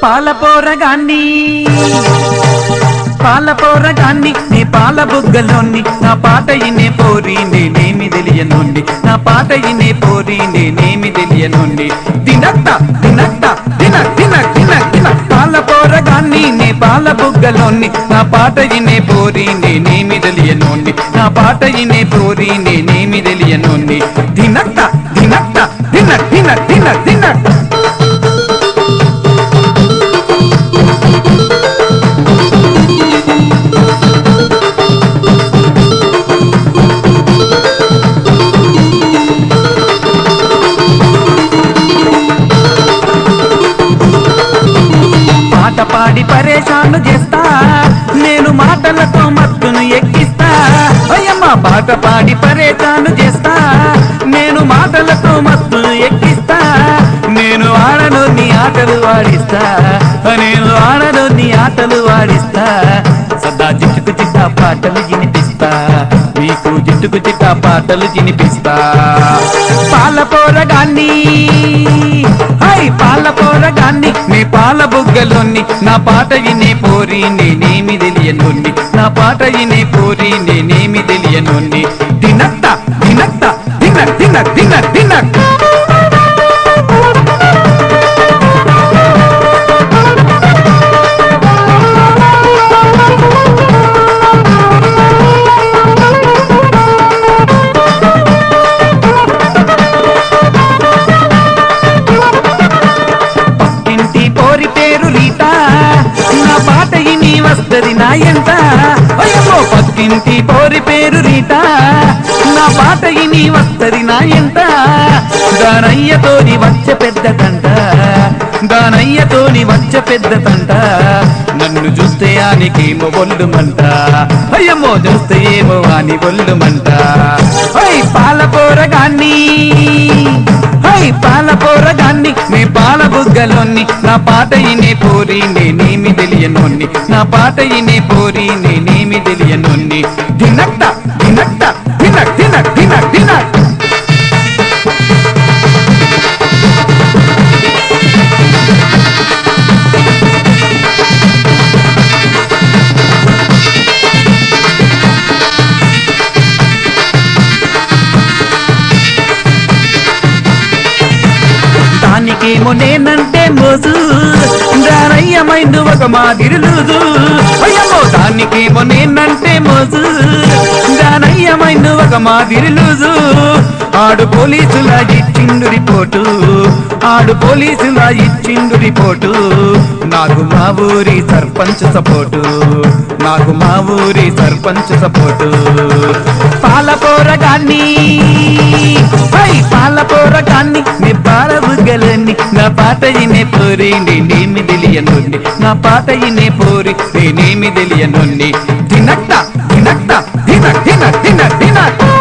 పాలపోరగాన్ని పాలపోరగాన్ని నీ పాల బుగ్గలోని నా పాట ఇనే పోరి నేనేమి తెలియనుండి నా పాట ఇనే పోరి నేనేమి తెలియనుండి తినట్ట తినట్ట తిన తిన తిన తిన పాలపోరగాన్ని నీ పాల బుగ్గలోని నా పాట ఇనే పోరి నేనేమి తెలియనుండి నా పాట ఇనే పోరి నేనేమి తెలియనుండి తినట్ట తినట్ట తిన తిన తిన తిన పాట పాడి పరేషాను చేస్తా నేను మాటలతో మత్తును ఎక్కిస్తా అయ్యమ్మ పాట పాడి పరేషాను చేస్తా నేను మాటలతో మత్తును ఎక్కిస్తా నేను ఆడను నీ ఆటలు వాడిస్తా నేను ఆడను నీ ఆటలు వాడిస్తా సదా జిట్టుకు చిట్ట పాటలు వినిపిస్తా నీకు జిట్టుకు చిట్ట పాటలు వినిపిస్తా పాల పోరగాన్ని హై పాల పోరగాన్ని నీ పాల బుగ్గలోని నా పాట ఇనే పోరి నేనేమి తెలియనుండి నా పాట ఇనే పోరి నేనేమి తెలియనుండి తినట్ట తినట్ట తిన తిన తిన తిన ఇంటి పోరి పేరు రీత నా పాట ఇని వస్తది నా ఎంత అయ్యో పక్కింటి పోరి పేరు రీత నా పాట ఇని వస్తది నా ఎంత దానయ్యతోని వచ్చే పెద్ద తంట దానయ్యతోని వచ్చే పెద్ద తంట నన్ను చూస్తే ఆనికేమో ఒళ్ళుమంట అయ్యమ్మో చూస్తే ఏమో అని ఒళ్ళుమంట అయ్ పాల పోరగాన్ని హై పాల పోరగాన్ని నీ పాల బుగ్గలోని నా పాట ఇనే పోరి నేనేమి తెలియనోన్ని నా పాట ఇనే పోరి నేనేమి తెలియనోన్ని తినట్ట తినట్ట తిన తిన తిన తిన దానికేమో నేనంటే మోజు దానయ్యమైంది ఒక మాదిరి లూజు అయ్యమ్మో దానికేమో నేనంటే మోజు దానయ్యమైంది ఒక మాదిరి లూజు ఆడు పోలీసుల ఇచ్చిండు రిపోర్టు ఆడు పోలీసుల ఇచ్చిండు రిపోర్టు నాకు మా ఊరి సర్పంచ్ సపోర్టు నాకు మా ఊరి సర్పంచ్ సపోర్టు పాలపోరగాన్ని హై పాలపోరగాన్ని నీ పాల బుగ్గలన్నీ నా పాట ఇనే పోరి నేనేమి తెలియనుండి నా పాట ఇనే పోరి నేనేమి తెలియనుండి తినట్ట తినట్ట తిన తిన తిన తిన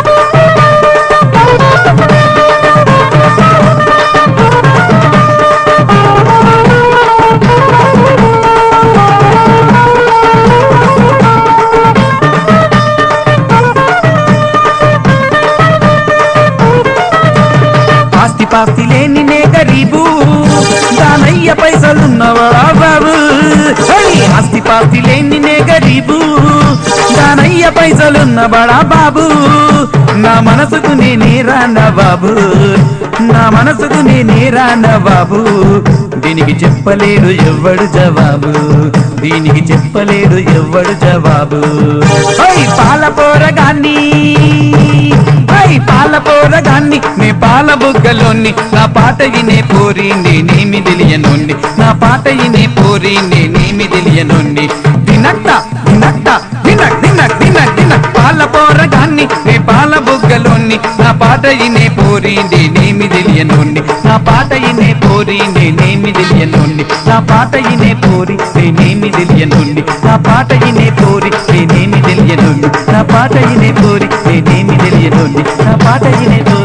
ఆస్తి పాస్తి లేని నే గరీబు దానయ్య పైసలున్నవాడా బాబు హై! ఆస్తి పాస్తి లేని నే గరీబు దానయ్య పైసలున్న బడా బాబు నా మనసుకు నేనే రాన బాబు నా మనసుకు నేనే రాన బాబు దీనికి చెప్పలేడు ఎవ్వడు జవాబు దీనికి చెప్పలేడు ఎవ్వడు జవాబు హై పాల పోరగాన్ని హై పాల పోరగాన్ని నీ పాల బుగ్గలోని నా పాట ఇనే పోరి నేనేమి తెలియనుండి నా పాట ఇనే పోరి నేనేమి తెలియనుండి తినట్ట తినట్ట తిన తిన తిన తిన పాల పోరగాన్ని నీ పాల బుగ్గలోని నా పాట ఇనే పోరి నేనేమి తెలియనుండి నా పాట ఇనే పోరి నేనేమి తెలియనుండి నా పాట ఇనే పోరి నేనేమి తెలియనుండి నా పాట ఇనే పోరి నేనేమి తెలియనుండి నా పాట ఇనే పోరి నేనేమి తెలియనుండి నా పాట ఇనే పోరి